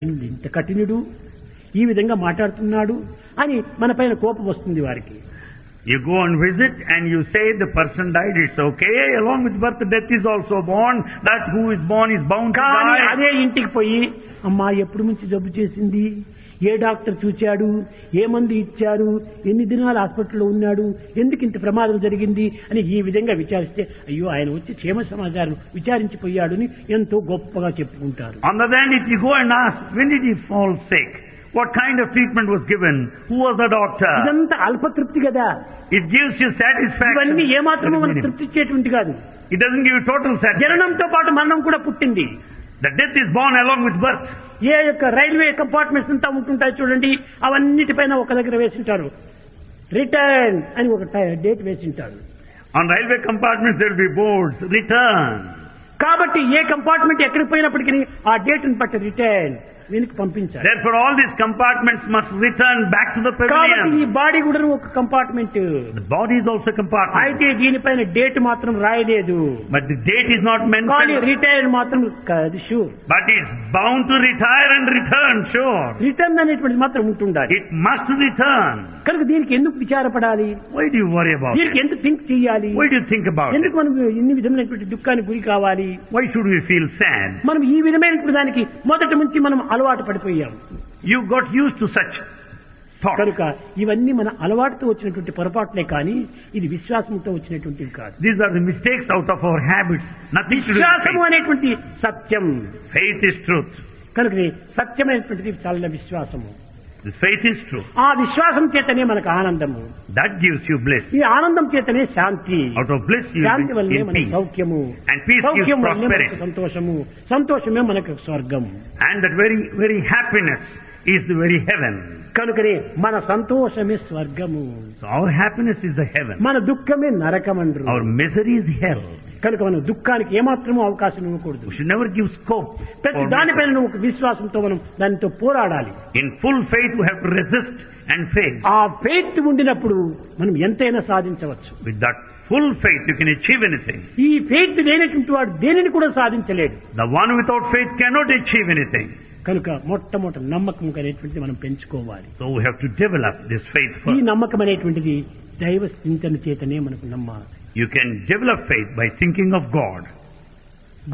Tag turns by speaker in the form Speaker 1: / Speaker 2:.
Speaker 1: ఇంత కఠినుడు ఈ విధంగా మాట్లాడుతున్నాడు అని మన పైన కోపం వస్తుంది వారికి
Speaker 2: You go and visit and you say the person died, it's okay. Along with birth, death is also born. That who is born is bound to
Speaker 1: కానీ
Speaker 2: die.
Speaker 1: అదే ఇంటికి పోయి అమ్మా ఎప్పుడు నుంచి జబ్బు చేసింది ఏ డాక్టర్ చూచాడు ఏ మందు ఇచ్చారు ఎన్ని దినాలు హాస్పిటల్లో ఉన్నాడు ఎందుకు ఇంత ప్రమాదం జరిగింది అని ఈ విధంగా విచారిస్తే అయ్యో ఆయన వచ్చి క్షేమ సమాచారం విచారించిపోయాడు అని ఎంతో గొప్పగా చెప్పుకుంటారు
Speaker 2: On the other hand, if you go and ask, when did he fall sick? What kind of treatment was given? Who was the doctor?
Speaker 1: ఇదంతా అల్పతృప్తి కదా
Speaker 2: It gives you satisfaction.
Speaker 1: ఇవన్నీ ఏమాత్రమో
Speaker 2: but
Speaker 1: మనకు
Speaker 2: minimum.
Speaker 1: తృప్తి ఇచ్చేటువంటి కాదు
Speaker 2: It doesn't give you total satisfaction.
Speaker 1: జననంతో పాటు మరణం కూడా పుట్టింది
Speaker 2: The death is born along with birth.
Speaker 1: ఏ యొక్క రైల్వే కంపార్ట్మెంట్స్ అంతా ఉంటుంటాయి చూడండి అవన్నిటిపైన ఒక దగ్గర వేసింటారు రిటర్న్ అని ఒక డేట్ వేసింటారు
Speaker 2: On railway compartments there will be boards, return.
Speaker 1: కాబట్టి ఏ కంపార్ట్మెంట్ ఎక్కడికి పోయినప్పటికీ ఆ డేట్ ని బట్టి రిటర్న్ వెనక్కి పంపించాలి
Speaker 2: Therefore all these compartments must return back to the
Speaker 1: కాబట్టి ఈ
Speaker 2: pavilion.
Speaker 1: బాడీ కూడా ఒక compartment
Speaker 2: The body is also a compartment.
Speaker 1: అయితే దీనిపైన డేట్ మాత్రం రాయలేదు
Speaker 2: But the date is not
Speaker 1: కానీ
Speaker 2: mentioned.
Speaker 1: రిటైర్ మాత్రం అది sure
Speaker 2: But it's bound to retire and return, sure.
Speaker 1: Return అనేటువంటిది మాత్రం ఉంటుండాలి
Speaker 2: It must return.
Speaker 1: కనుక దీనికి ఎందుకు విచారపడాలి
Speaker 2: Why do you worry about
Speaker 1: దీనికి
Speaker 2: it?
Speaker 1: ఎందుకు థింక్ చేయాలి
Speaker 2: Why do you think about it?
Speaker 1: ఎందుకు మనం ఇన్ని విధమైనటువంటి దుఃఖానికి గురి కావాలి
Speaker 2: Why should we feel sad?
Speaker 1: మనం ఈ విధమైనటువంటి దానికి మొదటి నుంచి మనం అలవాటు పడిపోయాం
Speaker 2: You got used to such thought.
Speaker 1: కనుక ఇవన్నీ మన అలవాటుతో వచ్చినటువంటి పొరపాట్లే కానీ ఇది విశ్వాసంతో వచ్చినటువంటివి కాదు
Speaker 2: These are the mistakes out of our habits. Nothing to do with
Speaker 1: విశ్వాసము
Speaker 2: faith.
Speaker 1: అనేటువంటి సత్యం
Speaker 2: Faith is truth.
Speaker 1: కనుక సత్యమైనటువంటిది చాలా విశ్వాసము
Speaker 2: This faith is truth.
Speaker 1: ఆ విశ్వాసం చేతనే మనకు ఆనందము
Speaker 2: That gives you bliss.
Speaker 1: ఈ ఆనందం చేతనే శాంతి
Speaker 2: Out of bliss you
Speaker 1: శాంతి వల్లనే
Speaker 2: live in
Speaker 1: మనకు
Speaker 2: peace.
Speaker 1: సౌఖ్యము
Speaker 2: And peace gives
Speaker 1: సౌఖ్యం వల్లనే మనకు
Speaker 2: prosperity.
Speaker 1: సంతోషము సంతోషమే మనకు స్వర్గం
Speaker 2: And that very, very happiness is the very heaven.
Speaker 1: కనుకనే మన సంతోషమే స్వర్గము
Speaker 2: So our happiness is the heaven.
Speaker 1: మన దుఃఖమే నరకమండ్రు
Speaker 2: Our misery is hell.
Speaker 1: కనుక మనం దుఃఖానికి ఏమాత్రమూ అవకాశం ఇవ్వకూడదు
Speaker 2: We should never give scope.
Speaker 1: ప్రతి
Speaker 2: for
Speaker 1: దానిపైన
Speaker 2: misery.
Speaker 1: నువ్వు ఒక విశ్వాసంతో మనం దానితో పోరాడాలి
Speaker 2: In full faith we have to resist and face.
Speaker 1: ఆ ఫెయిత్ ఉండినప్పుడు మనం ఎంతైనా సాధించవచ్చు
Speaker 2: With that full faith you can achieve anything.
Speaker 1: ఈ ఫెయిత్ లేనటువంటి వాడు దేనిని కూడా సాధించలేడు
Speaker 2: The one without faith cannot achieve anything.
Speaker 1: కనుక మొట్టమొదటి నమ్మకం అనేటువంటిది మనం పెంచుకోవాలి
Speaker 2: So we have to develop this faith
Speaker 1: ఈ
Speaker 2: first.
Speaker 1: నమ్మకం అనేటువంటిది దైవ చింతన చేతనే మనకు నమ్మాలి
Speaker 2: You can develop faith by thinking of God.